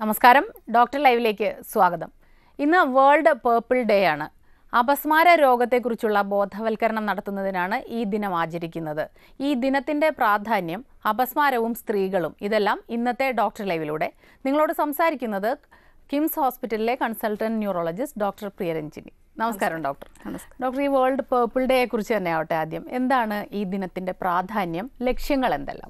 നമസ്കാരം ഡോക്ടർ ലൈവിലേക്ക് സ്വാഗതം ഇന്ന് വേൾഡ് പേർപ്പിൾ ഡേ ആണ് അപസ്മാര രോഗത്തെക്കുറിച്ചുള്ള ബോധവൽക്കരണം നടത്തുന്നതിനാണ് ഈ ദിനം ആചരിക്കുന്നത് ഈ ദിനത്തിന്റെ പ്രാധാന്യം അപസ്മാരവും സ്ത്രീകളും ഇതെല്ലാം ഇന്നത്തെ ഡോക്ടർ ലൈവിലൂടെ നിങ്ങളോട് സംസാരിക്കുന്നത് കിംസ് ഹോസ്പിറ്റലിലെ കൺസൾട്ടന്റ് ന്യൂറോളജിസ്റ്റ് ഡോക്ടർ പ്രിയരഞ്ജിനി നമസ്കാരം ഡോക്ടർ ഡോക്ടർ ഈ വേൾഡ് പേർപ്പിൾ ഡേയെ കുറിച്ച് തന്നെ ആവട്ടെ ആദ്യം എന്താണ് ഈ ദിനത്തിന്റെ പ്രാധാന്യം ലക്ഷ്യങ്ങൾ എന്തെല്ലാം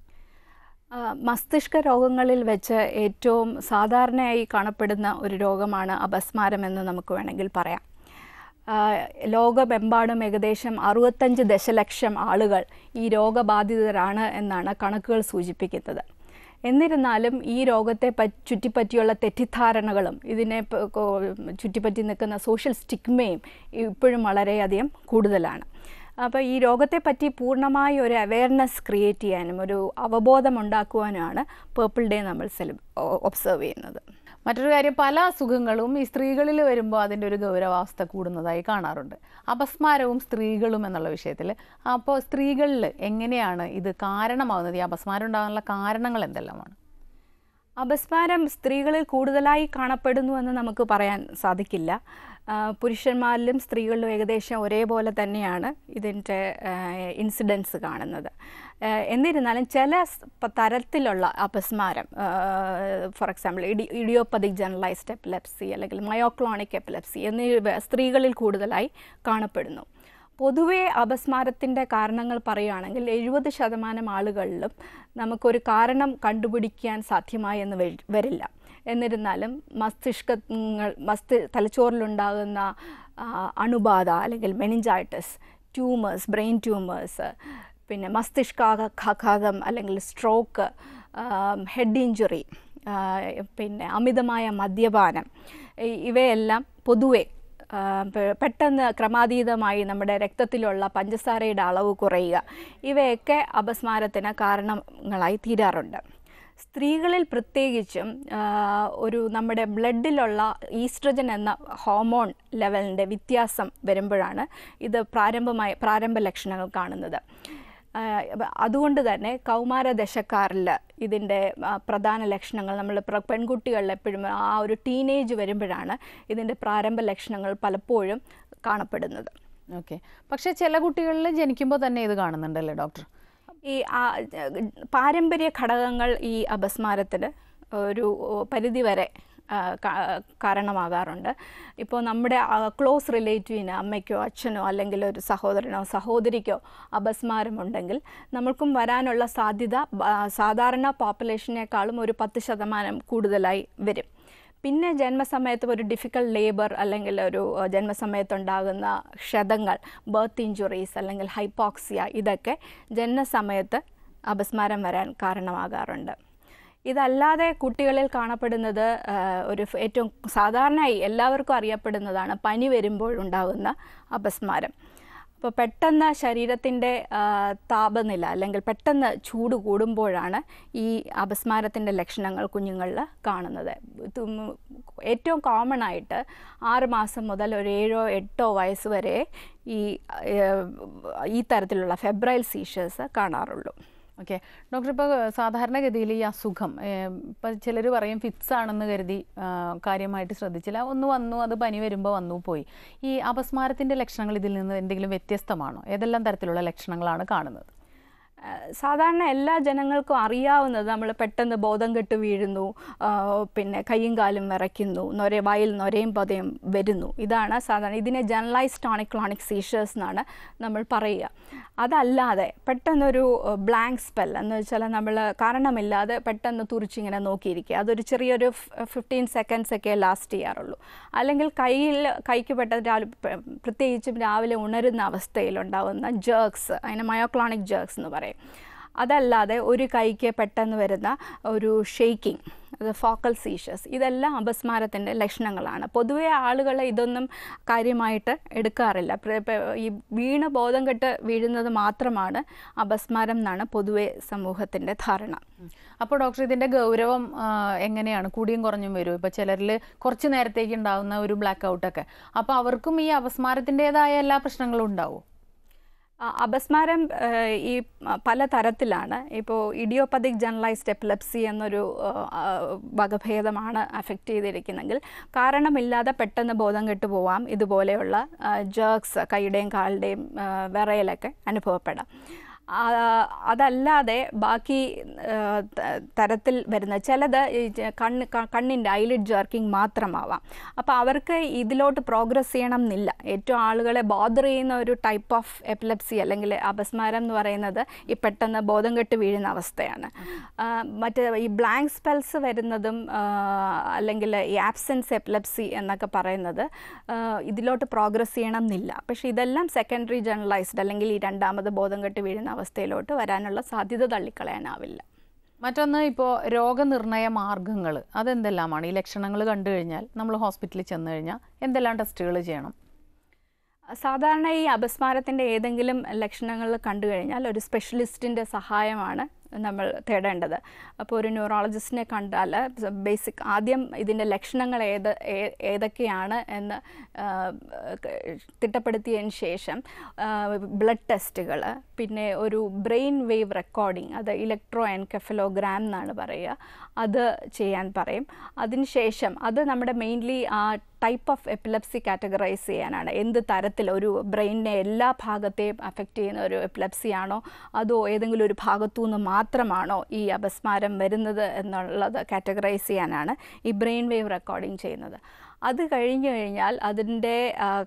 ആ, മസ്തിഷ്ക രോഗങ്ങളിൽ വെച്ച് ഏറ്റവും സാധാരണയായി കാണപ്പെടുന്ന ഒരു രോഗമാണ് അപസ്മാരം എന്ന് നമുക്ക് വേണമെങ്കിൽ പറയാം ആ, ലോകമെമ്പാടും ഏകദേശം അറുപത്തഞ്ച് ദശലക്ഷം ആളുകൾ ഈ രോഗബാധിതരാണ് എന്നാണ് കണക്കുകൾ സൂചിപ്പിക്കുന്നത് എന്നിരുന്നാലും ഈ രോഗത്തെ പ- ചുറ്റിപ്പറ്റിയുള്ള തെറ്റിദ്ധാരണകളും ഇതിനെ പ- കോ- ചുറ്റിപ്പറ്റി നിൽക്കുന്ന സോഷ്യൽ സ്റ്റിഗ്മയും ഇപ്പോഴും വളരെയധികം കൂടുതലാണ് അപ്പോൾ ഈ രോഗത്തെപ്പറ്റി പൂർണ്ണമായ ഒരു അവയർനെസ് ക്രിയേറ്റ് ചെയ്യാനും ഒരു അവബോധം ഉണ്ടാക്കുവാനുമാണ് പേർപ്പിൾ ഡേ നമ്മൾ സെലി ഒബ്സർവ് ചെയ്യുന്നത് മറ്റൊരു കാര്യം പല അസുഖങ്ങളും ഈ സ്ത്രീകളിൽ വരുമ്പോൾ അതിൻ്റെ ഒരു ഗൗരവാവസ്ഥ കൂടുന്നതായി കാണാറുണ്ട് അപസ്മാരവും സ്ത്രീകളും എന്നുള്ള വിഷയത്തിൽ അപ്പോൾ സ്ത്രീകളിൽ എങ്ങനെയാണ് ഇത് കാരണമാകുന്നത് ഈ അപസ്മാരം ഉണ്ടാകാനുള്ള കാരണങ്ങൾ എന്തെല്ലാമാണ് അപസ്മാരം സ്ത്രീകളിൽ കൂടുതലായി കാണപ്പെടുന്നു എന്ന് നമുക്ക് പറയാൻ സാധിക്കില്ല ആ, പുരുഷന്മാരിലും സ്ത്രീകളിലും ഏകദേശം ഒരേപോലെ തന്നെയാണ് ഇതിൻ്റെ ഇൻസിഡൻസ് കാണുന്നത് ആ, എന്നിരുന്നാലും ചില സ് പ- തരത്തിലുള്ള അപസ്മാരം ഫോർ എക്സാമ്പിൾ ഇഡി ഇഡിയോപ്പതിക് ജനറലൈസ്ഡ് എപ്പിലെപ്സി അല്ലെങ്കിൽ മയോക്ലോണിക് എപ്പിലെപ്സി എന്നിവ സ്ത്രീകളിൽ കൂടുതലായി കാണപ്പെടുന്നു പൊതുവേ അപസ്മാരത്തിൻ്റെ കാരണങ്ങൾ പറയുകയാണെങ്കിൽ എഴുപത് ശതമാനം ആളുകളിലും നമുക്കൊരു കാരണം കണ്ടുപിടിക്കാൻ സാധ്യമായി എന്ന് വരി- വരില്ല എന്നിരുന്നാലും മസ്തിഷ്കങ്ങൾ മസ്തി തലച്ചോറിലുണ്ടാകുന്ന ആ, അണുബാധ അല്ലെങ്കിൽ മെനിഞ്ചൈറ്റിസ് ട്യൂമേഴ്സ് ബ്രെയിൻ ട്യൂമേഴ്സ് പിന്നെ മസ്തിഷ്കാഘാതം അല്ലെങ്കിൽ സ്ട്രോക്ക് ഹെഡ് ഇഞ്ചുറി പിന്നെ അമിതമായ മദ്യപാനം ഇ- ഇവയെല്ലാം പൊതുവെ ആ, പെ- പെട്ടെന്ന് ക്രമാതീതമായി നമ്മുടെ രക്തത്തിലുള്ള പഞ്ചസാരയുടെ അളവ് കുറയുക ഇവയൊക്കെ അപസ്മാരത്തിന് കാരണങ്ങളായി തീരാറുണ്ട് സ്ത്രീകളിൽ പ്രത്യേകിച്ചും ആ, ഒരു നമ്മുടെ ബ്ലഡിലുള്ള ഈസ്ട്രജൻ എന്ന ഹോർമോൺ ലെവലിൻ്റെ വ്യത്യാസം വരുമ്പോഴാണ് ഇത് പ്രാരംഭമായി പ്രാരംഭ ലക്ഷണങ്ങൾ കാണുന്നത് ആ, അപ്പ അതുകൊണ്ട് തന്നെ കൗമാരദശക്കാരിൽ ഇതിൻ്റെ ആ, പ്രധാന ലക്ഷണങ്ങൾ നമ്മൾ പ്ര- പെൺകുട്ടികളിൽ എപ്പോഴും ആ ഒരു ടീനേജ് വരുമ്പോഴാണ് ഇതിൻ്റെ പ്രാരംഭ ലക്ഷണങ്ങൾ പലപ്പോഴും കാണപ്പെടുന്നത് ഓക്കെ പക്ഷേ ചില കുട്ടികളിൽ ജനിക്കുമ്പോൾ തന്നെ ഇത് കാണുന്നുണ്ടല്ലേ ഡോക്ടർ ഈ ആ, പാരമ്പര്യ ഘടകങ്ങൾ ഈ അപസ്മാരത്തിന് ഒരു പരിധിവരെ ആ, കാ- കാരണമാകാറുണ്ട് ഇപ്പോൾ നമ്മുടെ ക്ലോസ് റിലേറ്റീവിന് അമ്മയ്ക്കോ അച്ഛനോ അല്ലെങ്കിൽ ഒരു സഹോദരനോ സഹോദരിക്കോ അപസ്മാരമുണ്ടെങ്കിൽ നമ്മൾക്കും വരാനുള്ള സാധ്യത ബ- സാധാരണ പോപ്പുലേഷനേക്കാളും ഒരു പത്ത് ശതമാനം കൂടുതലായി വരും പിന്നെ ജന്മസമയത്ത് ഒരു ഡിഫിക്കൽട്ട് ലേബർ അല്ലെങ്കിൽ ഒരു അഹ്, ജന്മസമയത്തുണ്ടാകുന്ന ക്ഷതങ്ങൾ ബർത്ത് ഇഞ്ചുറീസ് അല്ലെങ്കിൽ ഹൈപ്പോക്സിയ ഇതൊക്കെ ജനനസമയത്ത് അപസ്മാരം വരാൻ കാരണമാകാറുണ്ട് ഇതല്ലാതെ കുട്ടികളിൽ കാണപ്പെടുന്നത് ആഹ്, ഒരു ഫ് ഏറ്റവും സാധാരണയായി എല്ലാവർക്കും അറിയപ്പെടുന്നതാണ് പനി വരുമ്പോൾ ഉണ്ടാകുന്ന അപസ്മാരം അപ്പോൾ പെട്ടെന്ന് ശരീരത്തിൻ്റെ താപനില അല്ലെങ്കിൽ പെട്ടെന്ന് ചൂട് കൂടുമ്പോഴാണ് ഈ അപസ്മാരത്തിൻ്റെ ലക്ഷണങ്ങൾ കുഞ്ഞുങ്ങളിൽ കാണുന്നത് തും- ഏറ്റവും കോമൺ ആയിട്ട് ആറ് മാസം മുതൽ ഒരു ഏഴോ എട്ടോ വയസ്സ് വരെ ഈ ഏഹ്, ഈ തരത്തിലുള്ള ഫെബ്രൈൽ സീഷേഴ്സ് കാണാറുള്ളൂ ഓക്കെ ഡോക്ടർ ഇപ്പോൾ സാധാരണഗതിയിൽ ഈ അസുഖം ഇപ്പം ചിലർ പറയും ഫിറ്റ്സ് ആണെന്ന് കരുതി ആ, കാര്യമായിട്ട് ശ്രദ്ധിച്ചില്ല ഒന്ന് വന്നു അത് പനി വരുമ്പോൾ വന്നു പോയി ഈ അപസ്മാരത്തിൻ്റെ ലക്ഷണങ്ങൾ ഇതിൽ നിന്ന് എന്തെങ്കിലും വ്യത്യസ്തമാണോ ഏതെല്ലാം തരത്തിലുള്ള ലക്ഷണങ്ങളാണ് കാണുന്നത് ഏഹ് സാധാരണ എല്ലാ ജനങ്ങൾക്കും അറിയാവുന്നത് നമ്മൾ പെട്ടെന്ന് ബോധം കെട്ട് വീഴുന്നു ആഹ് പിന്നെ കൈയും കാലും വിറയ്ക്കുന്നു നൊര വായിൽ നൊരയും പതയും വരുന്നു ഇതാണ് സാധാരണ ഇതിനെ ജനറലൈസ് ടോണിക് ക്ലോണിക് സീഷേഴ്സ് എന്നാണ് നമ്മൾ പറയുക അതല്ലാതെ പെട്ടെന്നൊരു ബ്ലാങ്ക് സ്പെൽ എന്ന് വെച്ചാൽ നമ്മൾ കാരണമില്ലാതെ പെട്ടെന്ന് തുറിച്ചിങ്ങനെ നോക്കിയിരിക്കുക അതൊരു ചെറിയൊരു ഫിഫ്റ്റീൻ സെക്കൻഡ്സ് ഒക്കെ ലാസ്റ്റ് ചെയ്യാറുള്ളൂ അല്ലെങ്കിൽ കയ്യിൽ കൈക്ക് പെട്ടെന്ന് രാവിലെ പ്ര- പ്രത്യേകിച്ചും രാവിലെ ഉണരുന്ന അവസ്ഥയിലുണ്ടാവുന്ന ജേർക്സ് അതിനെ മയോക്ലോണിക് ജേർക്സ് എന്ന് പറയും അതല്ലാതെ ഒരു കൈക്ക് പെട്ടെന്ന് വരുന്ന ഒരു ഷെയ്ക്കിംഗ് അത് ഫോക്കൽ സീഷേഴ്സ് ഇതെല്ലാം അപസ്മാരത്തിൻ്റെ ലക്ഷണങ്ങളാണ് പൊതുവേ ആളുകൾ ഇതൊന്നും കാര്യമായിട്ട് എടുക്കാറില്ല പ്ര- പ്ര- ഈ വീണ് ബോധം കെട്ട് വീഴുന്നത് മാത്രമാണ് അപസ്മാരം എന്നാണ് പൊതുവേ സമൂഹത്തിൻ്റെ ധാരണ അപ്പോൾ ഡോക്ടർ ഇതിൻ്റെ ഗൗരവം ആ, എങ്ങനെയാണ് കൂടിയും കുറഞ്ഞും വരും ഇപ്പോൾ ചിലരിൽ കുറച്ച് നേരത്തേക്ക് ഉണ്ടാകുന്ന ഒരു ബ്ലാക്ക് ഔട്ടൊക്കെ അപ്പോൾ അവർക്കും ഈ അപസ്മാരത്തിൻ്റെതായ എല്ലാ പ്രശ്നങ്ങളും ഉണ്ടാവും ആ, അപസ്മാരം ആ, ഈ പല തരത്തിലാണ് ഇപ്പോൾ ഇഡിയോപ്പതിക് ജനറലൈസ്ഡ് എപ്പിലെപ്സി എന്നൊരു ആ, ആ, വകഭേദമാണ് അഫക്റ്റ് ചെയ്തിരിക്കുന്നെങ്കിൽ കാരണമില്ലാതെ പെട്ടെന്ന് ബോധം കെട്ടു പോവാം ഇതുപോലെയുള്ള ജേർക്സ് കൈയുടെയും കാലിൻ്റെയും വിറയലൊക്കെ അനുഭവപ്പെടാം ആ, അതല്ലാതെ ബാക്കി ആ, ത- തരത്തിൽ വരുന്ന ചിലത് ഈ ജ- കണ്ണ് ക- കണ്ണിൻ്റെ ഐലിഡ് ജർക്കിംഗ് മാത്രമാവാം അപ്പോൾ അവർക്ക് ഇതിലോട്ട് പ്രോഗ്രസ് ചെയ്യണം എന്നില്ല ഏറ്റവും ആളുകളെ ബോദർ ചെയ്യുന്ന ഒരു ടൈപ്പ് ഓഫ് എപ്പിലെപ്സി അല്ലെങ്കിൽ അപസ്മാരം എന്ന് പറയുന്നത് ഈ പെട്ടെന്ന് ബോധം കെട്ട് വീഴുന്ന അവസ്ഥയാണ് ആ, മറ്റ് ഈ ബ്ലാങ്ക് സ്പെൽസ് വരുന്നതും ആ, അല്ലെങ്കിൽ ഈ ആബ്സെൻസ് എപ്പിലെപ്സി എന്നൊക്കെ പറയുന്നത് ആ, ഇതിലോട്ട് പ്രോഗ്രസ് ചെയ്യണം എന്നില്ല പക്ഷേ ഇതെല്ലാം സെക്കൻഡറി ജനറലൈസ്ഡ് അല്ലെങ്കിൽ ഈ രണ്ടാമത് ബോധം കെട്ട് വീഴുന്ന അവസ്ഥയിലോട്ട് വരാനുള്ള സാധ്യത തള്ളിക്കളയാനാവില്ല മറ്റൊന്ന് ഇപ്പോൾ രോഗനിർണയ മാർഗങ്ങൾ അതെന്തെല്ലാമാണ് ഈ ലക്ഷണങ്ങൾ കണ്ടു കഴിഞ്ഞാൽ നമ്മൾ ഹോസ്പിറ്റലിൽ ചെന്ന് കഴിഞ്ഞാൽ എന്തെല്ലാം ടെസ്റ്റുകൾ ചെയ്യണം സാധാരണ ഈ അപസ്മാരത്തിൻ്റെ ഏതെങ്കിലും ലക്ഷണങ്ങൾ കണ്ടു കഴിഞ്ഞാൽ ഒരു സ്പെഷ്യലിസ്റ്റിൻ്റെ സഹായമാണ് നമ്മൾ തേടേണ്ടത് അപ്പോൾ ഒരു ന്യൂറോളജിസ്റ്റിനെ കണ്ടാൽ ബേസിക് ആദ്യം ഇതിൻ്റെ ലക്ഷണങ്ങൾ ഏത് ഏ- ഏതൊക്കെയാണ് എന്ന് ആ, ക- തിട്ടപ്പെടുത്തിയതിന് ശേഷം ബ്ലഡ് ടെസ്റ്റുകൾ പിന്നെ ഒരു ബ്രെയിൻ വേവ് റെക്കോർഡിംഗ് അത് ഇലക്ട്രോ എൻകെഫലോഗ്രാം എന്നാണ് പറയുക അത് ചെയ്യാൻ പറയും അതിനുശേഷം അത് നമ്മുടെ മെയിൻലി ആ ടൈപ്പ് ഓഫ് എപ്പിലെപ്സി കാറ്റഗറൈസ് ചെയ്യാനാണ് എന്ത് തരത്തിൽ ഒരു ബ്രെയിനിനെ എല്ലാ ഭാഗത്തെയും അഫക്റ്റ് ചെയ്യുന്ന ഒരു എപ്പിലെപ്സി ആണോ അതോ ഏതെങ്കിലും ഒരു ഭാഗത്തു നിന്ന് മാത്രമാണോ ഈ അപസ്മാരം വരുന്നത് എന്നുള്ളത് കാറ്റഗറൈസ് ചെയ്യാനാണ് ഈ ബ്രെയിൻ വേവ് റെക്കോർഡിംഗ് ചെയ്യുന്നത് അത് കഴിഞ്ഞു കഴിഞ്ഞാൽ അതിൻ്റെ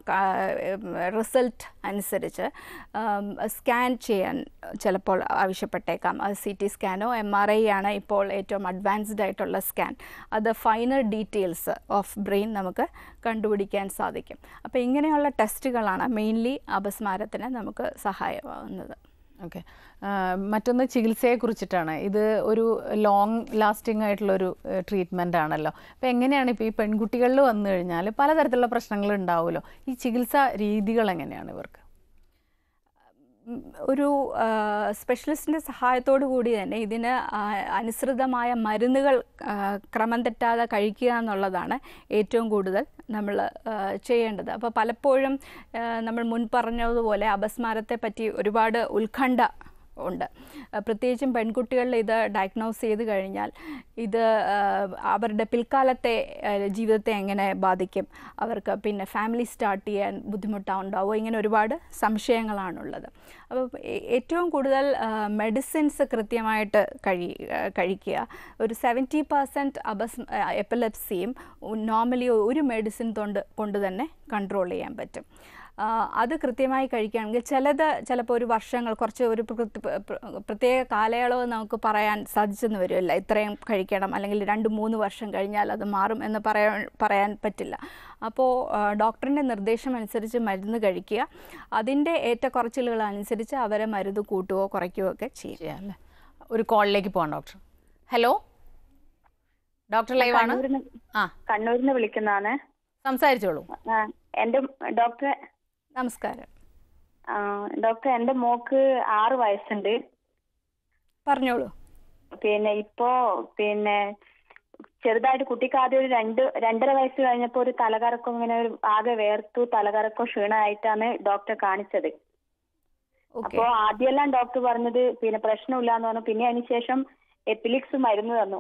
റിസൾട്ട് അനുസരിച്ച് സ്കാൻ ചെയ്യാൻ ചിലപ്പോൾ ആവശ്യപ്പെട്ടേക്കാം അത് സി ടി സ്കാനോ എം ആർ ഐ ആണ് ഇപ്പോൾ ഏറ്റവും അഡ്വാൻസ്ഡ് ആയിട്ടുള്ള സ്കാൻ അത് ഫൈനൽ ഡീറ്റെയിൽസ് ഓഫ് ബ്രെയിൻ നമുക്ക് കണ്ടുപിടിക്കാൻ സാധിക്കും അപ്പോൾ ഇങ്ങനെയുള്ള ടെസ്റ്റുകളാണ് മെയിൻലി അപസ്മാരത്തിന് നമുക്ക് സഹായമാകുന്നത് ഓക്കെ മറ്റൊന്ന് ചികിത്സയെക്കുറിച്ചിട്ടാണ് ഇത് ഒരു ലോങ് ലാസ്റ്റിംഗ് ആയിട്ടുള്ളൊരു ട്രീറ്റ്മെൻ്റ് ആണല്ലോ അപ്പോൾ എങ്ങനെയാണ് ഇപ്പോൾ ഈ പെൺകുട്ടികളിൽ വന്നു കഴിഞ്ഞാൽ പലതരത്തിലുള്ള പ്രശ്നങ്ങൾ ഉണ്ടാവുമല്ലോ ഈ ചികിത്സാ രീതികൾ എങ്ങനെയാണ് ഇവർക്ക് ഉം, ഒരു സ്പെഷ്യലിസ്റ്റിൻ്റെ സഹായത്തോടു കൂടി തന്നെ ഇതിന് ആ, അനുസൃതമായ മരുന്നുകൾ ആ, ക്രമം തെറ്റാതെ കഴിക്കുക എന്നുള്ളതാണ് ഏറ്റവും കൂടുതൽ നമ്മൾ ചെയ്യേണ്ടത് അപ്പോൾ പലപ്പോഴും ആ, നമ്മൾ മുൻ പറഞ്ഞതുപോലെ അപസ്മാരത്തെ പറ്റി ഒരുപാട് ഉത്കണ്ഠ ഉണ്ട് ആ, പ്രത്യേകിച്ചും പെൺകുട്ടികളിൽ ഇത് ഡയഗ്നോസ് ചെയ്ത് കഴിഞ്ഞാൽ ഇത് ആ, അവരുടെ പിൽക്കാലത്തെ ആ, ജീവിതത്തെ എങ്ങനെ ബാധിക്കും അവർക്ക് പിന്നെ ഫാമിലി സ്റ്റാർട്ട് ചെയ്യാൻ ബുദ്ധിമുട്ടുണ്ടാവുമോ ഇങ്ങനെ ഒരുപാട് സംശയങ്ങളാണുള്ളത് അപ്പോൾ ഏ- ഏറ്റവും കൂടുതൽ മെഡിസിൻസ് കൃത്യമായിട്ട് കഴി ആ, കഴിക്കുക ഒരു സെവൻറ്റി പെർസെൻറ്റ് അബസ് എപ്പിലെപ്സിയും നോർമലി ഒരു മെഡിസിൻ കൊണ്ട് കൊണ്ട് തന്നെ കൺട്രോൾ ചെയ്യാൻ പറ്റും ആ, അത് കൃത്യമായി കഴിക്കുകയാണെങ്കിൽ ചിലത് ചിലപ്പോൾ ഒരു വർഷങ്ങൾ കുറച്ച് ഒരു പ്രകൃതി- പ്ര- പ്ര- പ്രത്യേക കാലയളവ് നമുക്ക് പറയാൻ സാധിച്ചെന്ന് വരുമല്ല ഇത്രയും കഴിക്കണം അല്ലെങ്കിൽ രണ്ട് മൂന്ന് വർഷം കഴിഞ്ഞാൽ അത് മാറും എന്ന് പറയാൻ പറയാൻ പറ്റില്ല അപ്പോൾ ഡോക്ടറിൻ്റെ നിർദ്ദേശം അനുസരിച്ച് മരുന്ന് കഴിക്കുക അതിൻ്റെ ഏറ്റക്കുറച്ചിലുകൾ അനുസരിച്ച് അവരെ മരുന്ന് കൂട്ടുകയോ കുറയ്ക്കുകയോ ഒക്കെ ചെയ്യും ചെയ്യാം അല്ലേ ഒരു കോളിലേക്ക് പോകാം ഡോക്ടർ ഹലോ ഡോക്ടർ ലൈവാണ് കണ്ണൂരിന്ന് ആ കണ്ണൂരിൽ നിന്ന് വിളിക്കുന്നതാണ് സംസാരിച്ചോളൂ ആ, എൻ്റെ ഡോക്ടറെ നമസ്കാരം ആ, ഡോക്ടറെ എൻ്റെ മോക്ക് ആറ് വയസ്സുണ്ട് പറഞ്ഞോളൂ പിന്നെ ഇപ്പോ പിന്നെ ചെറുതായിട്ട് കുട്ടിക്ക് ആദ്യം ഒരു രണ്ട് രണ്ടര വയസ്സ് കഴിഞ്ഞപ്പോൾ ഒരു തലകറക്കം ഇങ്ങനെ ഒരു ആകെ വേർത്തു തലകറക്കം ക്ഷീണമായിട്ടാണ് ഡോക്ടറെ കാണിച്ചത് ഓക്കെ അപ്പോ ആദ്യമെല്ലാം ഡോക്ടർ പറഞ്ഞത് പിന്നെ പ്രശ്നമില്ലാന്ന് പറഞ്ഞു പിന്നെ അതിന് ശേഷം എപ്പിലിക്സ് മരുന്ന് തന്നു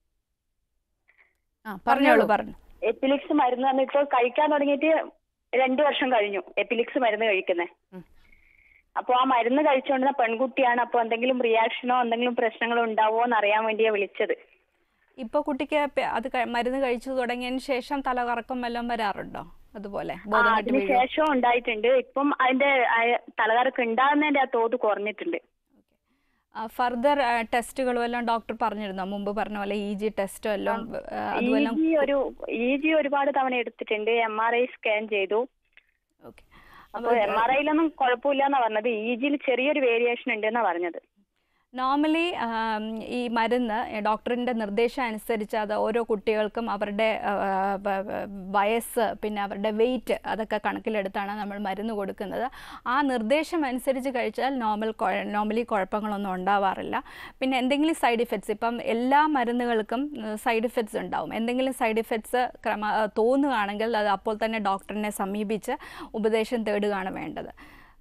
ആ പറഞ്ഞോളൂ പറഞ്ഞോളൂ പറഞ്ഞു എപ്പിലിക്സ് മരുന്ന് തന്നു ഇപ്പോൾ കഴിക്കാൻ തുടങ്ങിയിട്ട് രണ്ടു വർഷം കഴിഞ്ഞു എപ്പിലിക്സ് മരുന്ന് കഴിക്കുന്നത് ഉം. അപ്പോൾ ആ മരുന്ന് കഴിച്ചുകൊണ്ടിരുന്ന പെൺകുട്ടിയാണ് അപ്പോൾ എന്തെങ്കിലും റിയാക്ഷനോ എന്തെങ്കിലും പ്രശ്നങ്ങളോ ഉണ്ടാവോ എന്ന് അറിയാൻ വേണ്ടിയാ വിളിച്ചത് ഇപ്പോൾ കുട്ടിക്ക് പ- അത് ക- മരുന്ന് കഴിച്ചു തുടങ്ങിയതിന് ശേഷം തലകറക്കം വല്ലതും വരാറുണ്ടോ അതുപോലെ ബോധം കെട്ട് അതിന് വീഴുമോ? ശേഷം ഉണ്ടായിട്ടുണ്ട് ഇപ്പം അതിന്റെ തലകറക്കം ഉണ്ടാകുന്നതിന്റെ ആ തോത് കുറഞ്ഞിട്ടുണ്ട് ഫർദർ ടെസ്റ്റുകൾ വല്ലതും ഡോക്ടർ പറഞ്ഞിരുന്നോ മുമ്പ് പറഞ്ഞ പോലെ ഇ ജി ടെസ്റ്റോ എല്ലാം ഇ അതുവെല്ലാം ജി ഒരു ഇ ജി ഒരുപാട് തവണ എടുത്തിട്ടുണ്ട് എം ആർ ഐ സ്കാൻ ചെയ്തു ഓക്കെ അപ്പോൾ എം ആർ ഐയിലൊന്നും കുഴപ്പമില്ല എന്നാ പറഞ്ഞത് ഇ ജിയിൽ ചെറിയൊരു വേരിയേഷൻ ഉണ്ട് എന്നാ പറഞ്ഞത് നോർമലി ഈ മരുന്ന് ഡോക്ടറിൻ്റെ നിർദ്ദേശം അനുസരിച്ച് അത് ഓരോ കുട്ടികൾക്കും അവരുടെ ആ, വ- വ- വയസ്സ് പിന്നെ അവരുടെ വെയിറ്റ് അതൊക്കെ കണക്കിലെടുത്താണ് നമ്മൾ മരുന്ന് കൊടുക്കുന്നത് ആ നിർദ്ദേശം അനുസരിച്ച് കഴിച്ചാൽ നോർമൽ നോർമലി കുഴപ്പങ്ങളൊന്നും ഉണ്ടാവാറില്ല പിന്നെ എന്തെങ്കിലും സൈഡ് ഇഫക്ട്സ് ഇപ്പം എല്ലാ മരുന്നുകൾക്കും സൈഡ് ഇഫക്ട്സ് ഉണ്ടാവും എന്തെങ്കിലും സൈഡ് ഇഫക്ട്സ് ക്രമ തോന്നുകയാണെങ്കിൽ അത് അപ്പോൾ തന്നെ ഡോക്ടറിനെ സമീപിച്ച് ഉപദേശം തേടുകയാണ് വേണ്ടത്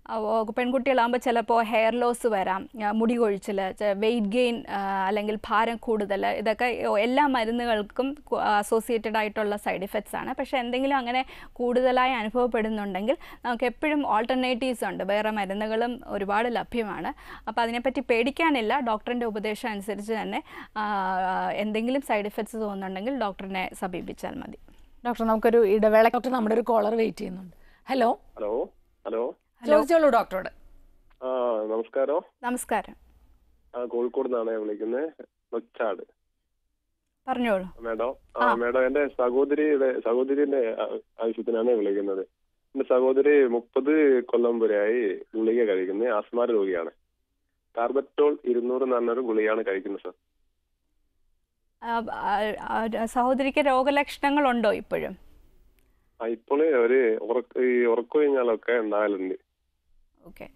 അവ- പെൺകുട്ടികളാകുമ്പോൾ ചിലപ്പോൾ ഹെയർ ലോസ് വരാം ആ, മുടി കൊഴിച്ചിൽ വെയിറ്റ് ഗെയിൻ അല്ലെങ്കിൽ ഭാരം കൂടുതൽ ഇതൊക്കെ എല്ലാ മരുന്നുകൾക്കും അസോസിയേറ്റഡ് ആയിട്ടുള്ള സൈഡ് ഇഫക്ട്സ് ആണ് പക്ഷേ എന്തെങ്കിലും അങ്ങനെ കൂടുതലായി അനുഭവപ്പെടുന്നുണ്ടെങ്കിൽ നമുക്ക് എപ്പോഴും ഓൾട്ടർനേറ്റീവ്സ് ഉണ്ട് വേറെ മരുന്നുകളും ഒരുപാട് ലഭ്യമാണ് അപ്പോൾ അതിനെപ്പറ്റി പേടിക്കാനില്ല ഡോക്ടറിൻ്റെ ഉപദേശം അനുസരിച്ച് തന്നെ ആ, എന്തെങ്കിലും സൈഡ് ഇഫക്ട്സ് തോന്നുന്നുണ്ടെങ്കിൽ ഡോക്ടറിനെ സമീപിച്ചാൽ മതി ഡോക്ടർ നമുക്കൊരു ഇടവേള ഡോക്ടർ നമ്മുടെ ഒരു കോളർ വെയിറ്റ് ചെയ്യുന്നുണ്ട് ഹലോ ഹലോ ഹലോ ചോദിച്ചോളൂ ഡോക്ടറോട് ആ നമസ്കാരം നമസ്കാരം ആ കോഴിക്കോട് നിന്നാണ് വിളിക്കുന്നത് നൊച്ചാട് പറഞ്ഞോളൂ മേഡം ആ ആ. മേഡം എന്റെ സഹോദരിയുടെ സഹോദരിന്റെ ആ- ആവശ്യത്തിനാണ് വിളിക്കുന്നത് എന്റെ സഹോദരി മുപ്പത് കൊല്ലം വരെയായി ഗുളിക കഴിക്കുന്നത് ആസ്മാര രോഗിയാണ് കാർബറ്റോൾ ഇരുന്നൂറ് എന്ന് പറഞ്ഞൊരു ഗുളികയാണ് കഴിക്കുന്നത് സർ ആ, ആ, ആ, സഹോദരിക്ക് രോഗലക്ഷണങ്ങളുണ്ടോ ഇപ്പോഴും ആ ഇപ്പോൾ ഒരു ഉറക്ക ഈ ഉറക്കം കഴിഞ്ഞാലൊക്കെ ഉണ്ടാകലുണ്ട് ഓക്കെ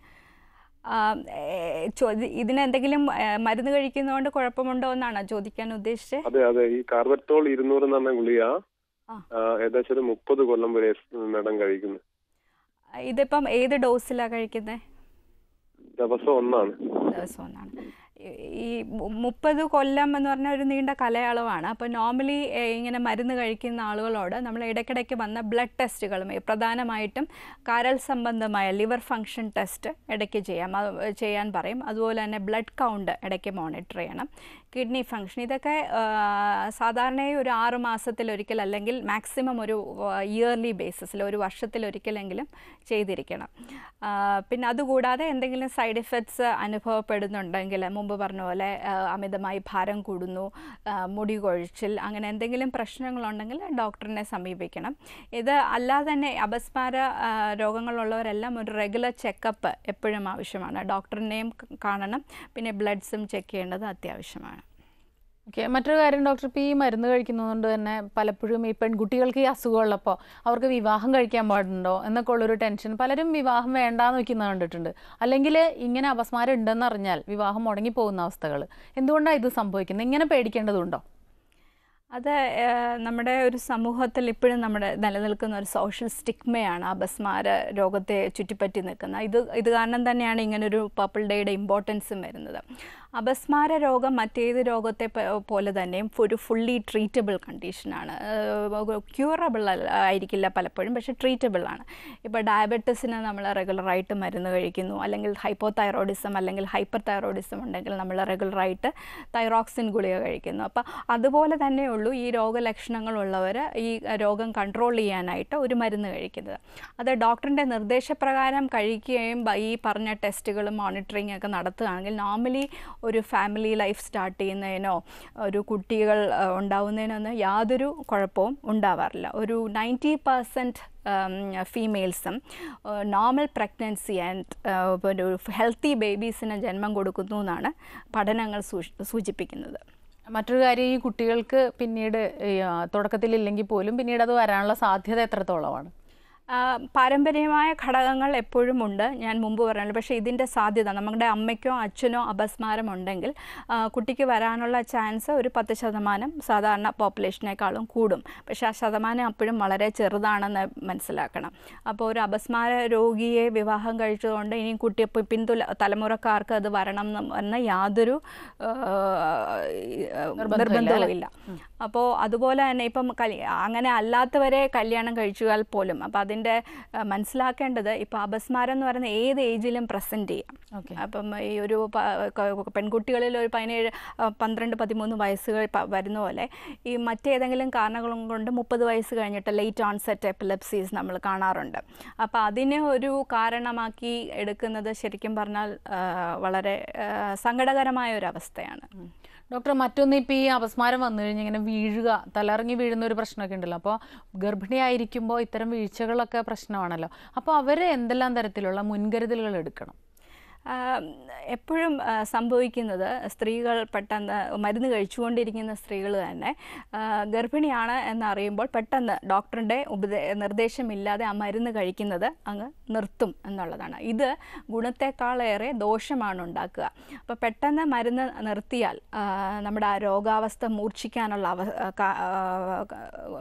ഇതിന് എന്തെങ്കിലും ആ, മരുന്ന് കഴിക്കുന്നതുകൊണ്ട് കുഴപ്പമുണ്ടോ എന്നാണോ ചോദിക്കാൻ ഉദ്ദേശിച്ചത് അതെ അതെ ഈ കാർബറ്റോൾ ഇരുന്നൂറ് എന്ന് പറഞ്ഞ ഗുളിക ആ. ആ, ഏകദേശം ഒരു മുപ്പത് കൊല്ലം വരെ മേഡം കഴിക്കുന്നു ഇതിപ്പം ഏത് ഡോസിലാണ് കഴിക്കുന്നത് ദിവസം ഒന്നാണ് ദിവസം ഒന്നാണ് ഈ- ഈ മു- മുപ്പത് കൊല്ലം എന്ന് പറഞ്ഞ ഒരു നീണ്ട കാലയളവാണ് അപ്പോൾ നോർമലി ഇങ്ങനെ മരുന്ന് കഴിക്കുന്ന ആളുകളോട് നമ്മൾ ഇടയ്ക്കിടയ്ക്ക് വന്ന ബ്ലഡ് ടെസ്റ്റുകളും ഈ പ്രധാനമായിട്ടും കരൾ സംബന്ധമായ ലിവർ ഫങ്ഷൻ ടെസ്റ്റ് ഇടയ്ക്ക് ചെയ്യാം അത് ചെയ്യാൻ പറയും അതുപോലെ തന്നെ ബ്ലഡ് കൗണ്ട് ഇടയ്ക്ക് മോണിറ്റർ ചെയ്യണം കിഡ്നി ഫങ്ഷൻ ഇതൊക്കെ ആ, സാധാരണയായി ഒരു ആറ് മാസത്തിലൊരിക്കൽ അല്ലെങ്കിൽ മാക്സിമം ഒരു ഇയർലി ബേസിസിൽ ഒരു വർഷത്തിലൊരിക്കലെങ്കിലും ചെയ്തിരിക്കണം ആ, പിന്നെ അതുകൂടാതെ എന്തെങ്കിലും സൈഡ് ഇഫക്ട്സ് അനുഭവപ്പെടുന്നുണ്ടെങ്കിൽ മുമ്പ് പറഞ്ഞ പോലെ ആ, അമിതമായി ഭാരം കൂടുന്നു ആ, മുടി കൊഴിച്ചിൽ അങ്ങനെ എന്തെങ്കിലും പ്രശ്നങ്ങളുണ്ടെങ്കിൽ ഡോക്ടറിനെ സമീപിക്കണം ഇത് അല്ലാതെ തന്നെ അപസ്മാര ആ, രോഗങ്ങളുള്ളവരെല്ലാം ഒരു റെഗുലർ ചെക്കപ്പ് എപ്പോഴും ആവശ്യമാണ് ഡോക്ടറിനെയും കാണണം പിന്നെ ബ്ലഡ്സും ചെക്ക് ചെയ്യേണ്ടത് അത്യാവശ്യമാണ് ഓക്കെ മറ്റൊരു കാര്യം ഡോക്ടർ ഇപ്പോൾ ഈ മരുന്ന് കഴിക്കുന്നതുകൊണ്ട് തന്നെ പലപ്പോഴും ഈ പെൺകുട്ടികൾക്ക് ഈ അസുഖമുള്ളപ്പോൾ അവർക്ക് വിവാഹം കഴിക്കാൻ പാടുണ്ടോ എന്നൊക്കെ ഉള്ളൊരു ടെൻഷൻ പലരും വിവാഹം വേണ്ടാന്ന് വെക്കുന്നത് കണ്ടിട്ടുണ്ട് അല്ലെങ്കിൽ ഇങ്ങനെ അപസ്മാരം ഉണ്ടെന്ന് അറിഞ്ഞാൽ വിവാഹം മുടങ്ങി പോകുന്ന അവസ്ഥകൾ എന്തുകൊണ്ടാണ് ഇത് സംഭവിക്കുന്നത് ഇങ്ങനെ പേടിക്കേണ്ടതുണ്ടോ അത് ഏഹ്, നമ്മുടെ ഒരു സമൂഹത്തിൽ ഇപ്പോഴും നമ്മുടെ നിലനിൽക്കുന്ന ഒരു സോഷ്യൽ സ്റ്റിഗ്മയാണ് അപസ്മാര രോഗത്തെ ചുറ്റിപ്പറ്റി നിൽക്കുന്ന ഇത് ഇത് കാരണം തന്നെയാണ് ഇങ്ങനൊരു പർപ്പിൾ ഡേയുടെ ഇമ്പോർട്ടൻസും വരുന്നത് അപസ്മാര രോഗം മറ്റേത് രോഗത്തെ പ- പോലെ തന്നെയും ഒരു ഫുള്ളി ട്രീറ്റബിൾ കണ്ടീഷനാണ് ക്യൂറബിൾ ആയിരിക്കില്ല പലപ്പോഴും പക്ഷേ ട്രീറ്റബിൾ ആണ് ഇപ്പോൾ ഡയബറ്റീസിന് നമ്മൾ റെഗുലറായിട്ട് മരുന്ന് കഴിക്കുന്നു അല്ലെങ്കിൽ ഹൈപ്പോ തൈറോയിഡിസം അല്ലെങ്കിൽ ഹൈപ്പർ തൈറോയിഡിസം ഉണ്ടെങ്കിൽ നമ്മൾ റെഗുലറായിട്ട് തൈറോക്സിൻ ഗുളിക കഴിക്കുന്നു അപ്പോൾ അതുപോലെ തന്നെയുള്ളൂ ഈ രോഗലക്ഷണങ്ങളുള്ളവർ ഈ രോഗം കൺട്രോൾ ചെയ്യാനായിട്ട് ഒരു മരുന്ന് കഴിക്കുന്നത് അത് ഡോക്ടറിൻ്റെ നിർദ്ദേശപ്രകാരം കഴിക്കുകയും ബ- ഈ പറഞ്ഞ ടെസ്റ്റുകളും മോണിറ്ററിങ് ഒക്കെ നടത്തുകയാണെങ്കിൽ നോർമലി ഒരു ഫാമിലി ലൈഫ് സ്റ്റാർട്ട് ചെയ്യുന്നതിനോ ഒരു കുട്ടികൾ ആ, ഉണ്ടാവുന്നതിനൊന്നും യാതൊരു കുഴപ്പവും ഉണ്ടാവാറില്ല ഒരു നയൻറ്റി പെർസെൻറ്റ് ഫീമെയിൽസും നോർമൽ പ്രഗ്നൻസി ആൻഡ് ഒരു ഹെൽത്തി ബേബീസിന് ജന്മം കൊടുക്കുന്നു എന്നാണ് പഠനങ്ങൾ സൂചി- സൂചിപ്പിക്കുന്നത് മറ്റൊരു കാര്യം ഈ കുട്ടികൾക്ക് പിന്നീട് ഈ, ആ, തുടക്കത്തിലില്ലെങ്കിൽ പോലും പിന്നീട് അത് വരാനുള്ള സാധ്യത എത്രത്തോളമാണ് ആ, പാരമ്പര്യമായ ഘടകങ്ങൾ എപ്പോഴും ഉണ്ട് ഞാൻ മുമ്പ് പറഞ്ഞല്ലോ പക്ഷേ ഇതിൻ്റെ സാധ്യത നമ്മുടെ അമ്മയ്ക്കോ അച്ഛനോ അപസ്മാരം ഉണ്ടെങ്കിൽ ആ, കുട്ടിക്ക് വരാനുള്ള ചാൻസ് ഒരു പത്ത് ശതമാനം സാധാരണ പോപ്പുലേഷനേക്കാളും കൂടും പക്ഷേ ആ ശതമാനം അപ്പോഴും വളരെ ചെറുതാണെന്ന് മനസ്സിലാക്കണം അപ്പോൾ ഒരു അപസ്മാര രോഗിയെ വിവാഹം കഴിച്ചതുകൊണ്ട് ഇനി കുട്ടി പി- പിന്തുല തലമുറക്കാർക്ക് അത് വരണം എന്ന് എന്ന യാതൊരു ആ, നിർബന്ധവും ഇല്ല അപ്പോൾ അതുപോലെ തന്നെ ഇപ്പം കല്- അങ്ങനെ അല്ലാത്തവരെ കല്യാണം കഴിച്ചാൽ പോലും അപ്പോൾ അതിൻ്റെ ആ, മനസ്സിലാക്കേണ്ടത് ഇപ്പോൾ അപസ്മാരം എന്ന് പറയുന്ന ഏത് ഏജിലും പ്രസൻറ്റ് ചെയ്യാം ഓക്കെ അപ്പം ഈ ഒരു പ- ക- പെൺകുട്ടികളിൽ ഒരു പതിനേഴ് ആ, പന്ത്രണ്ട് പതിമൂന്ന് വയസ്സുകൾ പ- വരുന്ന പോലെ ഈ മറ്റേതെങ്കിലും കാരണങ്ങളും കൊണ്ട് മുപ്പത് വയസ്സ് കഴിഞ്ഞിട്ട് ലേറ്റ് ഓൺസെറ്റ് എപ്പിലെപ്സീസ് നമ്മൾ കാണാറുണ്ട് അപ്പോൾ അതിനെ ഒരു കാരണമാക്കി എടുക്കുന്നത് ശരിക്കും പറഞ്ഞാൽ ആ, വളരെ ആ, സങ്കടകരമായ ഒരു അവസ്ഥയാണ് ഡോക്ടർ മറ്റൊന്ന് ഇപ്പോൾ ഈ അപസ്മാരം വന്നു കഴിഞ്ഞാൽ ഇങ്ങനെ വീഴുക തലറങ്ങി വീഴുന്ന ഒരു പ്രശ്നമൊക്കെ ഉണ്ടല്ലോ അപ്പോൾ ഗർഭിണിയായിരിക്കുമ്പോൾ ഇത്തരം വീഴ്ചകളൊക്കെ പ്രശ്നമാണല്ലോ അപ്പോൾ അവർ എന്തെല്ലാം തരത്തിലുള്ള മുൻകരുതലുകൾ എടുക്കണം ആ, എപ്പോഴും ആ, സംഭവിക്കുന്നത് സ്ത്രീകൾ പെട്ടെന്ന് മരുന്ന് കഴിച്ചുകൊണ്ടിരിക്കുന്ന സ്ത്രീകൾ തന്നെ ആ, ഗർഭിണിയാണ് എന്നറിയുമ്പോൾ പെട്ടെന്ന് ഡോക്ടറുടെ ഉപദേ നിർദ്ദേശമില്ലാതെ ആ മരുന്ന് കഴിക്കുന്നത് അങ്ങ് നിർത്തും എന്നുള്ളതാണ് ഇത് ഗുണത്തെക്കാളേറെ ദോഷമാണ് ഉണ്ടാക്കുക അപ്പോൾ പെട്ടെന്ന് മരുന്ന് നിർത്തിയാൽ ആ, നമ്മുടെ ആ രോഗാവസ്ഥ മൂർച്ഛിക്കാനുള്ള അവ ക- ആ,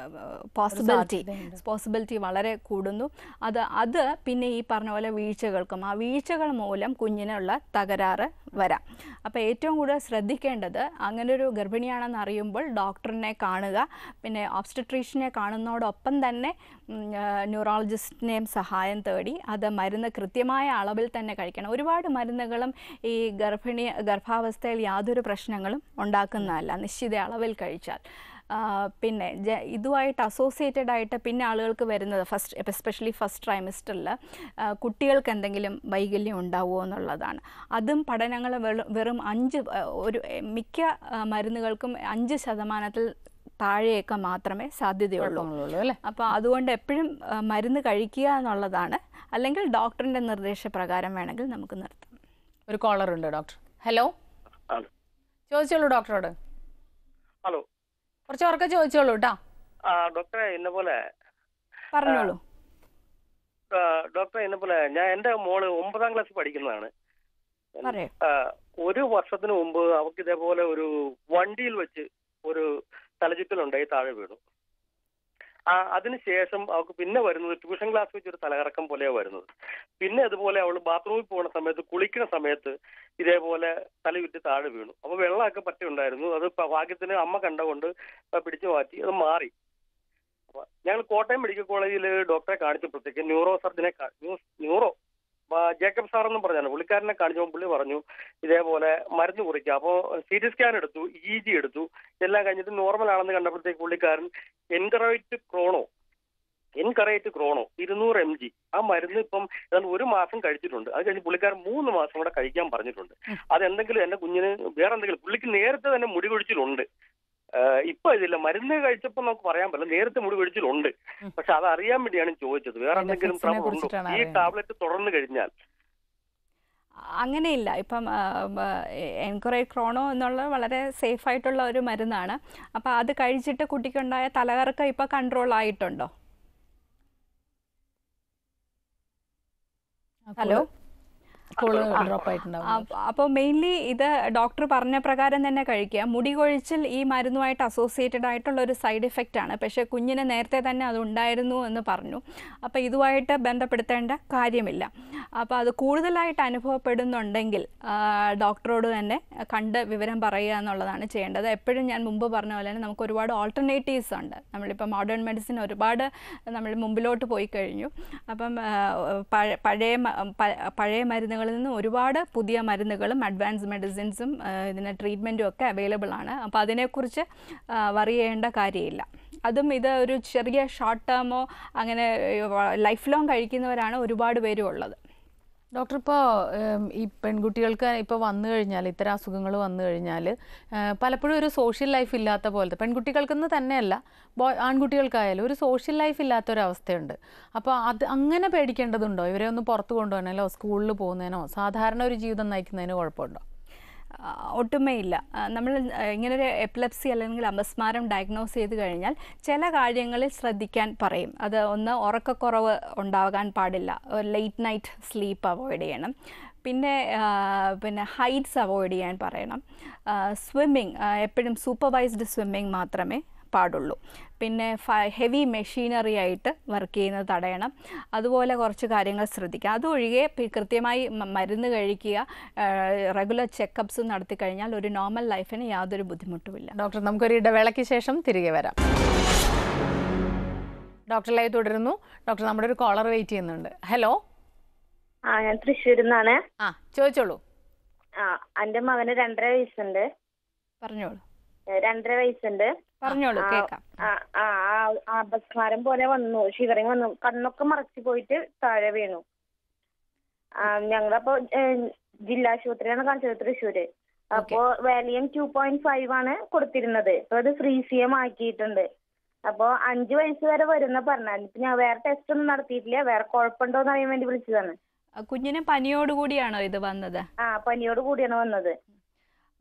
പോസിബിലിറ്റി സാധ്യതയുണ്ട്. പോസിബിലിറ്റി വളരെ കൂടുന്നു അത് അത് പിന്നെ ഈ പറഞ്ഞ പോലെ വീഴ്ചകൾക്കും ആ വീഴ്ചകൾ മൂലം കുഞ്ഞിനുള്ള തകരാറ് വരാം അപ്പോൾ ഏറ്റവും കൂടുതൽ ശ്രദ്ധിക്കേണ്ടത് അങ്ങനെ ഒരു ഗർഭിണിയാണെന്ന് അറിയുമ്പോൾ ഡോക്ടറിനെ കാണുക പിന്നെ ഓബ്സ്റ്റട്രീഷ്യനെ കാണുന്നതോടൊപ്പം തന്നെ ന്യൂറോളജിസ്റ്റിനെയും സഹായം തേടി അത് മരുന്ന് കൃത്യമായ അളവിൽ തന്നെ കഴിക്കണം ഒരുപാട് മരുന്നുകളും ഈ ഗർഭിണി ഗർഭാവസ്ഥയിൽ യാതൊരു പ്രശ്നങ്ങളും ഉണ്ടാക്കുന്നതല്ല നിശ്ചിത അളവിൽ കഴിച്ചാൽ ആ, പിന്നെ ജ ഇതുമായിട്ട് അസോസിയേറ്റഡ് ആയിട്ട് പിന്നെ ആളുകൾക്ക് വരുന്നത് ഫസ്റ്റ് എസ്പെഷ്യലി ഫസ്റ്റ് ട്രൈമിസ്റ്ററിൽ കുട്ടികൾക്ക് എന്തെങ്കിലും വൈകല്യം ഉണ്ടാവുമോ എന്നുള്ളതാണ് അതും പഠനങ്ങൾ വെളു- വെറും അഞ്ച് ആ, ഒരു എ, മിക്ക ആ, മരുന്നുകൾക്കും അഞ്ച് ശതമാനത്തിൽ താഴെയൊക്കെ മാത്രമേ സാധ്യതയുള്ളൂ കുഴപ്പങ്ങളുള്ളൂ അല്ലേ അപ്പോൾ അതുകൊണ്ട് എപ്പോഴും ആ, മരുന്ന് കഴിക്കുക എന്നുള്ളതാണ് അല്ലെങ്കിൽ ഡോക്ടറിൻ്റെ നിർദ്ദേശപ്രകാരം വേണമെങ്കിൽ നമുക്ക് നിർത്താം ഒരു കോളർ ഉണ്ട് ഡോക്ടർ ഹലോ ഹലോ ചോദിച്ചോളൂ ഡോക്ടറോട് ഹലോ കുറച്ച് ഉറക്കെ ചോദിച്ചോളൂ കേട്ടോ ആ ഡോക്ടറെ ഇന്ന പോലെ പറഞ്ഞോളൂ ആ, ഡോക്ടറെ ഇന്ന പോലെ ഞാൻ എൻ്റെ മോള് ഒമ്പതാം ക്ലാസ്സിൽ പഠിക്കുന്നതാണ് പറയൂ ആ, ഒരു വർഷത്തിന് മുമ്പ് അവർക്ക് ഇതേപോലെ ഒരു വണ്ടിയിൽ വെച്ച് ഒരു തലചുറ്റലുണ്ടായി താഴെ വീണു ആ അതിനുശേഷം അവൾക്ക് പിന്നെ വരുന്നത് ട്യൂഷൻ ക്ലാസ് വെച്ച് ഒരു തലകറക്കം പോലെയാണ് വരുന്നത് പിന്നെ അതുപോലെ അവൾ ബാത്റൂമിൽ പോകുന്ന സമയത്ത് കുളിക്കുന്ന സമയത്ത് ഇതേപോലെ തലയുറ്റി താഴെ വീണു അപ്പൊ വെള്ളമൊക്കെ പറ്റിയുണ്ടായിരുന്നു അത് പ- ഭാഗ്യത്തിന് അമ്മ കണ്ടുകൊണ്ട് പിടിച്ചു മാറ്റി അത് മാറി അപ്പൊ ഞങ്ങൾ കോട്ടയം മെഡിക്കൽ കോളേജിൽ ഡോക്ടറെ കാണിച്ചപ്പോഴത്തേക്ക് ന്യൂറോ സർജനെ കാ- ന്യൂസ് ന്യൂറോ ആ, ജേക്കബ് സാർ എന്നും പറഞ്ഞാണ് പുള്ളിക്കാരനെ കാണിച്ചപ്പോൾ പുള്ളി പറഞ്ഞു ഇതേപോലെ മരുന്ന് കുറിക്കുക അപ്പോൾ സി ടി സ്കാൻ എടുത്തു ഇ ജി എടുത്തു എല്ലാം കഴിഞ്ഞിട്ട് നോർമൽ ആണെന്ന് കണ്ടപ്പോഴത്തേക്ക് പുള്ളിക്കാരൻ എൻകറൈറ്റ് ക്രോണോ എൻകറൈറ്റ് ക്രോണോ ഇരുന്നൂറ് എം ജി ആ മരുന്ന് ഇപ്പം ഏതാണ്ട് ഒരു മാസം കഴിച്ചിട്ടുണ്ട് അത് കഴിഞ്ഞ് പുള്ളിക്കാരൻ മൂന്ന് മാസം കൂടെ കഴിക്കാൻ പറഞ്ഞിട്ടുണ്ട് അതെന്തെങ്കിലും എന്റെ കുഞ്ഞിന് വേറെ എന്തെങ്കിലും പുള്ളിക്ക് നേരത്തെ തന്നെ മുടി കൊഴിച്ചിലുണ്ട് ആഹ് ഇപ്പൊ ഇതില്ല മരുന്ന് കഴിച്ചപ്പോൾ നമുക്ക് പറയാൻ പറ്റില്ല നേരത്തെ മുടി കൊഴിച്ചിലുണ്ട് ഉം. പക്ഷെ അത് അറിയാൻ വേണ്ടിയാണ് ചോദിച്ചത് വേറെ അതിന്റെ എന്തെങ്കിലും effects നെ trouble ഉണ്ടോ കുറിച്ചിട്ടാണ് ഈ അറിയാൻ. ടാബ്ലറ്റ് തുടർന്ന് കഴിഞ്ഞാൽ അങ്ങനെയില്ല ഇപ്പം എൻകൊറേ ക്രോണോ എന്നുള്ളത് വളരെ സേഫ് ആയിട്ടുള്ള ഒരു മരുന്നാണ് അപ്പോൾ അത് കഴിച്ചിട്ട് കുട്ടിക്കുണ്ടായ തലകറക്കം ഇപ്പോൾ കൺട്രോൾ ആയിട്ടുണ്ടോ ഹലോ കോള് ആ. ഡ്രോപ്പ് ആയിട്ടുണ്ടാവും അപ്പോൾ മെയിൻലി ഇത് ഡോക്ടർ പറഞ്ഞ പ്രകാരം തന്നെ കഴിക്കുക മുടി കൊഴിച്ചിൽ ഈ മരുന്നുമായിട്ട് അസോസിയേറ്റഡ് ആയിട്ടുള്ള ഒരു സൈഡ് ഇഫക്റ്റ് ആണ് പക്ഷേ കുഞ്ഞിന് നേരത്തെ തന്നെ അത് ഉണ്ടായിരുന്നു എന്ന് പറഞ്ഞു അപ്പോൾ ഇതുമായിട്ട് ബന്ധപ്പെടുത്തേണ്ട കാര്യമില്ല അപ്പോൾ അത് കൂടുതലായിട്ട് അനുഭവപ്പെടുന്നുണ്ടെങ്കിൽ ആ, ഡോക്ടറോട് തന്നെ കണ്ട് വിവരം പറയുക എന്നുള്ളതാണ് ചെയ്യേണ്ടത് എപ്പോഴും ഞാൻ മുമ്പ് പറഞ്ഞ പോലെ തന്നെ നമുക്ക് ഒരുപാട് ഓൾട്ടർനേറ്റീവ്സ് ഉണ്ട് നമ്മളിപ്പോൾ മോഡേൺ മെഡിസിൻ ഒരുപാട് നമ്മൾ മുമ്പിലോട്ട് പോയി കഴിഞ്ഞു അപ്പം ആ, പഴ- പഴയ മ- പ- പഴയ മരുന്നുകളിൽ നിന്ന് ഒരുപാട് പുതിയ മരുന്നുകളും അഡ്വാൻസ് മെഡിസിൻസും ഇതിന് ട്രീറ്റ്മെൻറ്റും ഒക്കെ അവൈലബിൾ ആണ് അപ്പോൾ അതിനെക്കുറിച്ച് വറി ചെയ്യേണ്ട കാര്യമില്ല അതും ഇത് ഒരു ചെറിയ ഷോർട്ട് ടേമോ അങ്ങനെ ലൈഫ് ലോങ് കഴിക്കുന്നവരാണ് ഒരുപാട് പേരും ഉള്ളത് ഡോക്ടർ ഇപ്പോൾ ഈ പെൺകുട്ടികൾക്ക് ഇപ്പോൾ വന്നു കഴിഞ്ഞാൽ ഇത്തരം അസുഖങ്ങൾ വന്നു കഴിഞ്ഞാൽ പലപ്പോഴും ഒരു സോഷ്യൽ ലൈഫ് ഇല്ലാത്ത പോലത്തെ പെൺകുട്ടികൾക്കെന്ന് തന്നെയല്ല ബോ ആൺകുട്ടികൾക്കായാലും ഒരു സോഷ്യൽ ലൈഫ് ഇല്ലാത്ത ഒരു അവസ്ഥയുണ്ട് അപ്പോൾ അത് അങ്ങനെ പേടിക്കേണ്ടതുണ്ടോ ഇവരെ ഒന്ന് പുറത്ത് കൊണ്ടുപോകണേലോ സ്കൂളിൽ പോകുന്നതിനോ സാധാരണ ഒരു ജീവിതം നയിക്കുന്നതിന് കുഴപ്പമുണ്ടോ ആ, ഒട്ടുമേ ഇല്ല ആ, നമ്മൾ ആ, ഇങ്ങനൊരു എപ്പിലെപ്സി അല്ലെങ്കിൽ അപസ്മാരം ഡയഗ്നോസ് ചെയ്ത് കഴിഞ്ഞാൽ ചില കാര്യങ്ങളിൽ ശ്രദ്ധിക്കാൻ പറയും അത് ഒന്ന് ഉറക്കക്കുറവ് ഉണ്ടാകാൻ പാടില്ല ലേറ്റ് നൈറ്റ് സ്ലീപ്പ് അവോയ്ഡ് ചെയ്യണം പിന്നെ ആ, പിന്നെ ഹൈറ്റ്സ് അവോയ്ഡ് ചെയ്യാൻ പറയണം സ്വിമ്മിങ് എപ്പോഴും സൂപ്പർവൈസ്ഡ് സ്വിമ്മിങ് മാത്രമേ പാടുള്ളൂ പിന്നെ ഹെവി മെഷീനറി ആയിട്ട് വർക്ക് ചെയ്യുന്നത് തടയണം അതുപോലെ കുറച്ച് കാര്യങ്ങൾ ശ്രദ്ധിക്കുക അതൊഴികെ പി- കൃത്യമായി മ- മരുന്ന് കഴിക്കുക റെഗുലർ ചെക്കപ്സ് നടത്തി കഴിഞ്ഞാൽ ഒരു നോർമൽ ലൈഫിന് യാതൊരു ബുദ്ധിമുട്ടുമില്ല ഡോക്ടർ നമുക്കൊരു ഇടവേളയ്ക്ക് ശേഷം തിരികെ വരാം ഡോക്ടർ ലൈവ് തുടരുന്നു ഡോക്ടർ നമ്മുടെ ഒരു കോളർ വെയിറ്റ് ചെയ്യുന്നുണ്ട് ഹലോ ആ ഞാൻ തൃശ്ശൂരിൽ നിന്നാണ് ആ ചോദിച്ചോളൂ ആ എന്റെ മകന് രണ്ടര വയസ്സുണ്ട് പറഞ്ഞോളൂ ഏ, രണ്ടര വയസ്സുണ്ട് പറഞ്ഞോളൂ ആ, കേൾക്കാം ആ ആ ആ, അപസ്മാരം പോലെ വന്നു ഷിവറിങ് വന്നു കണ്ണൊക്കെ മറച്ചു പോയിട്ട് താഴെ വീണു ആ ഞങ്ങളപ്പോ ഏ, ജില്ലാ ആശുപത്രിയാണ് കാണിച്ചത് തൃശ്ശൂര് അപ്പോ വാലിയം ടു പോയിന്റ് ഫൈവ് ആണ് കൊടുത്തിരുന്നത് ഇപ്പൊ അത് ഫ്രീസിയം ആക്കിയിട്ടുണ്ട് അപ്പോ അഞ്ചു വയസ്സ് വരെ വരുന്ന പറഞ്ഞാൽ ഇപ്പൊ ഞാൻ വേറെ ടെസ്റ്റ് ഒന്നും നടത്തിയിട്ടില്ല വേറെ കുഴപ്പമുണ്ടോന്ന് അറിയാൻ വേണ്ടി വിളിച്ചതാണ് ആ, കുഞ്ഞിന് പനിയോടുകൂടിയാണോ ഇത് വന്നത് ആ പനിയോട് കൂടിയാണ് വന്നത്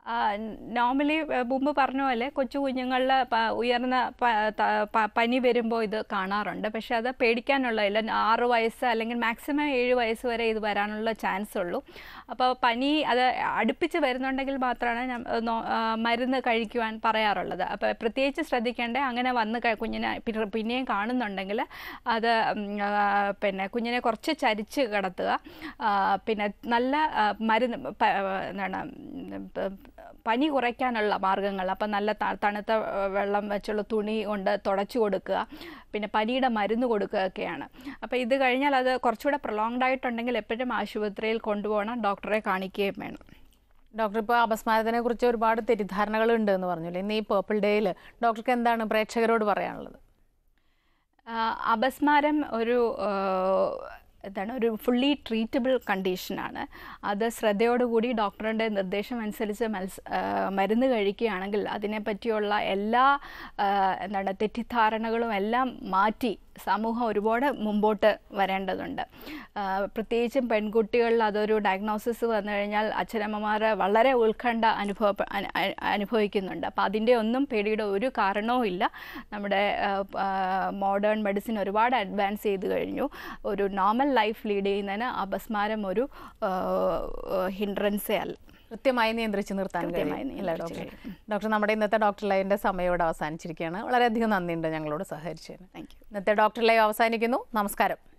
നോർമലി മുമ്പ് പറഞ്ഞ പോലെ കൊച്ചു കുഞ്ഞുങ്ങളിൽ പ- ഉയർന്ന പ- ത- പ- പനി വരുമ്പോൾ ഇത് കാണാറുണ്ട് പക്ഷെ അത് പേടിക്കാനുള്ളതില്ല ആറ് വയസ്സ് അല്ലെങ്കിൽ മാക്സിമം ഏഴ് വയസ്സ് വരെ ഇത് വരാനുള്ള ചാൻസ് ഉള്ളൂ അപ്പോൾ പനി അത് അടുപ്പിച്ച് വരുന്നുണ്ടെങ്കിൽ മാത്രമാണ് ഞാൻ നോ- ആ, മരുന്ന് കഴിക്കുവാൻ പറയാറുള്ളത് അപ്പോൾ പ്രത്യേകിച്ച് ശ്രദ്ധിക്കേണ്ടത് അങ്ങനെ വന്ന് ക- കുഞ്ഞിനെ പിന്ന- പിന്നെയും കാണുന്നുണ്ടെങ്കിൽ അത് ഉം, ആ, പിന്നെ കുഞ്ഞിനെ കുറച്ച് ചരിച്ച് കിടത്തുക ആ, പിന്നെ നല്ല ആ, മരുന്ന് പ- എന്താണ് ഉം, പ- പനി കുറയ്ക്കാനുള്ള മാർഗ്ഗങ്ങൾ അപ്പം നല്ല ത- തണുത്ത ആ, വെള്ളം വെച്ചുള്ള തുണി കൊണ്ട് തുടച്ചു കൊടുക്കുക പിന്നെ പനിയുടെ മരുന്ന് കൊടുക്കുകയൊക്കെയാണ് അപ്പോൾ ഇത് കഴിഞ്ഞാൽ അത് കുറച്ചുകൂടെ പ്രൊലോങ്ഡ് ആയിട്ടുണ്ടെങ്കിൽ എപ്പോഴും ആശുപത്രിയിൽ കൊണ്ടുപോകണം ഡോക്ടറെ കാണിക്കുകയും വേണം ഡോക്ടർ ഇപ്പോൾ അപസ്മാരത്തിനെ കുറിച്ച് ഒരുപാട് തെറ്റിദ്ധാരണകൾ ഉണ്ട് എന്ന് പറഞ്ഞില്ലേ ഇന്ന് ഈ പേർപ്പിൾ ഡേയിൽ ഡോക്ടർക്ക് എന്താണ് പ്രേക്ഷകരോട് പറയാനുള്ളത് ആ, അപസ്മാരം ഒരു ആ, എന്താണ് ഒരു ഫുള്ളി ട്രീറ്റബിൾ കണ്ടീഷനാണ് അത് ശ്രദ്ധയോടുകൂടി ഡോക്ടറുടെ നിർദ്ദേശം അനുസരിച്ച് മത്സ ആ, മരുന്ന് കഴിക്കുകയാണെങ്കിൽ അതിനെപ്പറ്റിയുള്ള എല്ലാ ആ, എന്താണ് തെറ്റിദ്ധാരണകളും എല്ലാം മാറ്റി സമൂഹം ഒരുപാട് മുമ്പോട്ട് വരേണ്ടതുണ്ട് ആ, പ്രത്യേകിച്ചും പെൺകുട്ടികളിൽ അതൊരു ഡയഗ്നോസിസ് വന്നു കഴിഞ്ഞാൽ അച്ഛനമ്മമാർ വളരെ ഉത്കണ്ഠ അനുഭവ അനു- അനു- അനുഭവിക്കുന്നുണ്ട് അപ്പോൾ അതിൻ്റെ ഒന്നും പേടിയുടെ ഒരു കാരണവും ഇല്ല നമ്മുടെ മോഡേൺ മെഡിസിൻ ഒരുപാട് അഡ്വാൻസ് ചെയ്ത് കഴിഞ്ഞു ഒരു നോർമൽ ലൈഫ് ലീഡ് ചെയ്യുന്നതിന് അപസ്മാരം ഒരു ഹിൻഡ്രൻസേ അല്ല കൃത്യമായി നിയന്ത്രിച്ച് നിർത്താൻ കൃത്യമായി കഴിയും അല്ലേ നിയന്ത്രിച്ച് ഡോക്ടർ ഡോക്ടർ നമ്മുടെ ഇന്നത്തെ ഡോക്ടർ ലൈവിൻ്റെ സമയം ഇവിടെ അവസാനിച്ചിരിക്കുകയാണ് വളരെയധികം നന്ദിയുണ്ട് ഞങ്ങളോട് സഹകരിച്ചതിന് താങ്ക് യു ഇന്നത്തെ ഡോക്ടർ ലൈവ് അവസാനിക്കുന്നു നമസ്കാരം